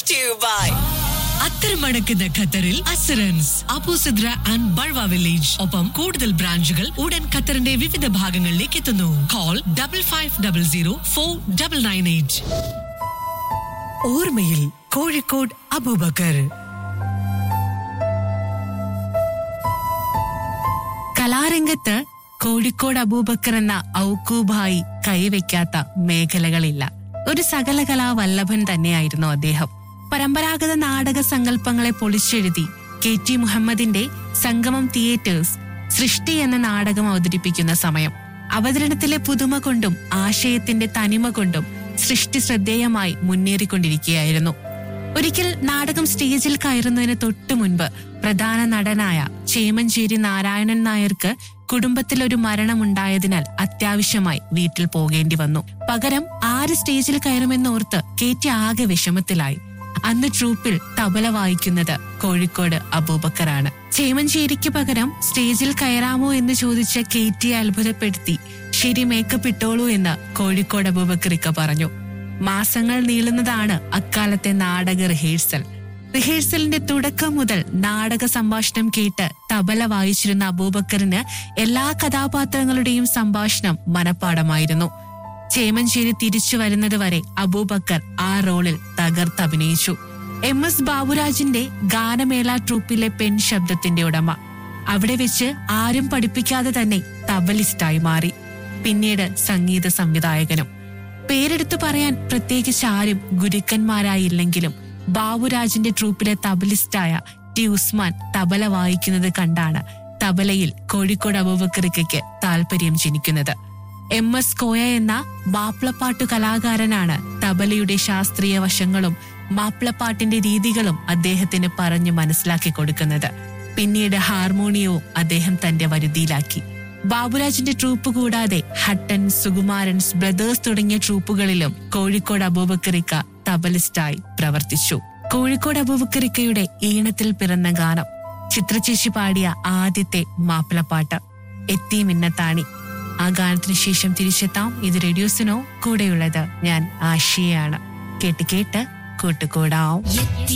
to you by അത്തരമടക്കുന്ന ഖത്തറിൽ assurance Abu Sidra and ബൾവ വില്ലേജ് ഒപ്പം കൂടുതൽ ബ്രാഞ്ചുകൾ ഉടൻ ഖത്തറിന്റെ വിവിധ ഭാഗങ്ങളിലേക്ക് എത്തുന്നു call double five double zero four double nine eight ഓർമ്മയിൽ കോഴിക്കോട് അബൂബക്കർ കലാരംഗത്ത് കോഴിക്കോട് അബൂബക്കർ എന്ന ഔക്കൂബായി കൈവയ്ക്കാത്ത മേഖലകളില്ല ഒരു സകല കലാവല്ലഭൻ തന്നെയായിരുന്നു അദ്ദേഹം പരമ്പരാഗത നാടക സങ്കല്പങ്ങളെ പൊളിച്ചെഴുതി കെ ടി മുഹമ്മദിന്റെ സംഗമം തിയേറ്റേഴ്സ് സൃഷ്ടി എന്ന നാടകം അവതരിപ്പിക്കുന്ന സമയം അവതരണത്തിലെ പുതുമ കൊണ്ടും ആശയത്തിന്റെ തനിമ കൊണ്ടും സൃഷ്ടി ശ്രദ്ധേയമായി മുന്നേറിക്കൊണ്ടിരിക്കുകയായിരുന്നു ഒരിക്കൽ നാടകം സ്റ്റേജിൽ കയറുന്നതിന് തൊട്ടു മുൻപ് പ്രധാന നടനായ ചേമഞ്ചേരി നാരായണൻ നായർക്ക് കുടുംബത്തിൽ ഒരു മരണമുണ്ടായതിനാൽ അത്യാവശ്യമായി വീട്ടിൽ പോകേണ്ടി വന്നു പകരം ആര് സ്റ്റേജിൽ കയറുമെന്നോർത്ത് കേറ്റി ആകെ വിഷമത്തിലായി അന്ന് ട്രൂപ്പിൽ തബല വായിക്കുന്നത് കോഴിക്കോട് അബൂബക്കറാണ് ചേമഞ്ചേരിക്ക് പകരം സ്റ്റേജിൽ കയറാമോ എന്ന് ചോദിച്ച കേറ്റിയെ അത്ഭുതപ്പെടുത്തി ശരി മേക്കപ്പ് ഇട്ടോളൂ എന്ന് കോഴിക്കോട് അബൂബക്കറിക്ക പറഞ്ഞു മാസങ്ങൾ നീളുന്നതാണ് അക്കാലത്തെ നാടക റിഹേഴ്സൽ റിഹേഴ്സലിന്റെ തുടക്കം മുതൽ നാടക സംഭാഷണം കേട്ട് തബല വായിച്ചിരുന്ന അബൂബക്കറിന് എല്ലാ കഥാപാത്രങ്ങളുടെയും സംഭാഷണം മനപ്പാടമായിരുന്നു ചേമഞ്ചേരി തിരിച്ചു വരുന്നത് വരെ അബൂബക്കർ ആ റോളിൽ തകർത്തഭിനയിച്ചു എം എസ് ബാബുരാജിന്റെ ഗാനമേള ട്രൂപ്പിലെ പെൺ ശബ്ദത്തിന്റെ ഉടമ അവിടെ വെച്ച് ആരും പഠിപ്പിക്കാതെ തന്നെ തബലിസ്റ്റായി മാറി പിന്നീട് സംഗീത സംവിധായകനും പേരെടുത്തു പറയാൻ പ്രത്യേകിച്ച് ആരും ഗുരുക്കന്മാരായില്ലെങ്കിലും ബാബുരാജിന്റെ ട്രൂപ്പിലെ തബലിസ്റ്റായ ടി ഉസ്മാൻ തബല വായിക്കുന്നത് കണ്ടാണ് തബലയിൽ കോഴിക്കോട് അബൂബക്കറിക്കയ്ക്ക് താല്പര്യം ജനിക്കുന്നത് എം എസ് കോയ എന്ന മാപ്പിളപ്പാട്ടു കലാകാരനാണ് തബലയുടെ ശാസ്ത്രീയ വശങ്ങളും മാപ്പിളപ്പാട്ടിന്റെ രീതികളും അദ്ദേഹത്തിന് പറഞ്ഞു മനസ്സിലാക്കി കൊടുക്കുന്നത് പിന്നീട് ഹാർമോണിയവും അദ്ദേഹം തന്റെ വരുതിയിലാക്കി ബാബുരാജിന്റെ ട്രൂപ്പ് കൂടാതെ ഹട്ടൻ സുകുമാരൻസ് ബ്രദേഴ്സ് തുടങ്ങിയ ട്രൂപ്പുകളിലും കോഴിക്കോട് അബൂബക്കറിക്ക തബലിസ്റ്റായി പ്രവർത്തിച്ചു കോഴിക്കോട് അബൂബക്കറിക്കയുടെ ഈണത്തിൽ പിറന്ന ഗാനം ചിത്രചേച്ചി പാടിയ ആദ്യത്തെ മാപ്പിളപ്പാട്ട് എത്തി മിന്നത്താണി ആ ഗാനത്തിന് ശേഷം തിരിച്ചെത്താം ഇത് റേഡിയോസിനോ കൂടെയുള്ളത് ഞാൻ ആശയാണ് കേട്ട് കേട്ട് കൂട്ടുകൂടാം